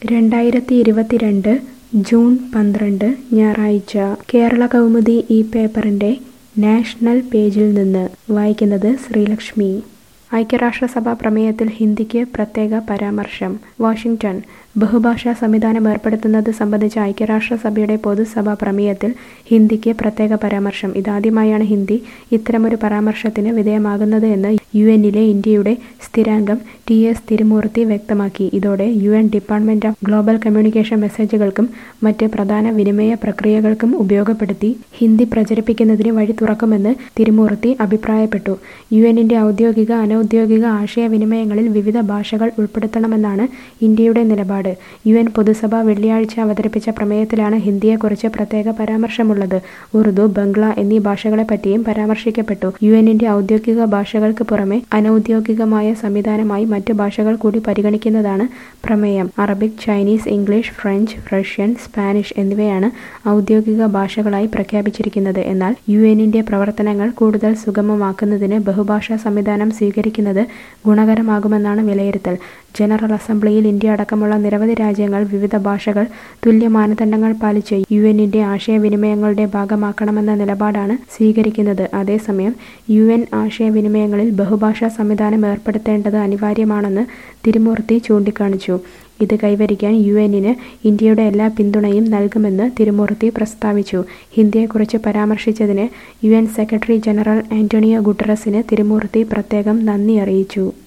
രണ്ടായിരത്തി ഇരുപത്തിരണ്ട് ജൂൺ പന്ത്രണ്ട് ഞായറാഴ്ച കേരള കൗമുദി ഈ പേപ്പറിൻ്റെ നാഷണൽ പേജിൽ നിന്ന് വായിക്കുന്നത് ശ്രീലക്ഷ്മി ഐക്യരാഷ്ട്രസഭ പ്രമേയത്തിൽ ഹിന്ദിക്ക് പ്രത്യേക പരാമർശം വാഷിംഗ്ടൺ ബഹുഭാഷാ സംവിധാനം ഏർപ്പെടുത്തുന്നത് സംബന്ധിച്ച ഐക്യരാഷ്ട്രസഭയുടെ പൊതുസഭാ പ്രമേയത്തിൽ ഹിന്ദിക്ക് പ്രത്യേക പരാമർശം ഇതാദ്യമായാണ് ഹിന്ദി ഇത്തരമൊരു പരാമർശത്തിന് വിധേയമാകുന്നത് എന്ന് യു എന്നിലെ ഇന്ത്യയുടെ സ്ഥിരാംഗം ടി എസ് തിരുമൂർത്തി വ്യക്തമാക്കി ഇതോടെ U N department of global communication മെസ്സേജുകൾക്കും മറ്റ് പ്രധാന വിനിമയ പ്രക്രിയകൾക്കും ഉപയോഗപ്പെടുത്തി ഹിന്ദി പ്രചരിപ്പിക്കുന്നതിന് വഴി തുറക്കുമെന്ന് തിരുമൂർത്തി അഭിപ്രായപ്പെട്ടു യു എന്നിന്റെ ഔദ്യോഗിക അനൗദ്യോഗിക ആശയവിനിമയങ്ങളിൽ വിവിധ ഭാഷകൾ ഉൾപ്പെടുത്തണമെന്നാണ് ഇന്ത്യയുടെ നിലപാട് യു എൻ പൊതുസഭ വെള്ളിയാഴ്ച അവതരിപ്പിച്ച പ്രമേയത്തിലാണ് ഹിന്ദിയെക്കുറിച്ച് പ്രത്യേക പരാമർശമുള്ളത് ഉറുദു ബംഗ്ല എന്നീ ഭാഷകളെപ്പറ്റിയും പരാമർശിക്കപ്പെട്ടു യു എന്നിന്റെ ഔദ്യോഗിക ഭാഷകൾക്ക് പുറമെ അനൗദ്യോഗികമായ സംവിധാനമായി മറ്റു ഭാഷകൾ കൂടി പരിഗണിക്കുന്നതാണ് പ്രമേയം Arabic Chinese English French Russian Spanish എന്നിവയാണ് ഔദ്യോഗിക ഭാഷകളായി പ്രഖ്യാപിച്ചിരിക്കുന്നത് എന്നാൽ യു എന്നിന്റെ പ്രവർത്തനങ്ങൾ കൂടുതൽ സുഗമമാക്കുന്നതിന് ബഹുഭാഷാ സംവിധാനം സ്വീകരിക്കുന്നത് ഗുണകരമാകുമെന്നാണ് വിലയിരുത്തൽ ജനറൽ അസംബ്ലിയിൽ ഇന്ത്യ അടക്കമുള്ള നിരവധി രാജ്യങ്ങൾ വിവിധ ഭാഷകൾ തുല്യ മാനദണ്ഡങ്ങൾ പാലിച്ച് യു എന്നിന്റെ ആശയവിനിമയങ്ങളുടെ ഭാഗമാക്കണമെന്ന നിലപാടാണ് സ്വീകരിക്കുന്നത് അതേസമയം യു എൻ ആശയവിനിമയങ്ങളിൽ ബഹുഭാഷാ സംവിധാനം ഏർപ്പെടുത്തേണ്ടത് അനിവാര്യമാണെന്ന് തിരുമൂർത്തി ചൂണ്ടിക്കാണിച്ചു ഇത് കൈവരിക്കാൻ യു എന്നിന് ഇന്ത്യയുടെ എല്ലാ പിന്തുണയും നൽകുമെന്ന് തിരുമൂർത്തി പ്രസ്താവിച്ചു ഹിന്ദിയെക്കുറിച്ച് പരാമർശിച്ചതിന് U N secretary general Antonio ഗുട്ടറസിന് തിരുമൂർത്തി പ്രത്യേകം നന്ദി അറിയിച്ചു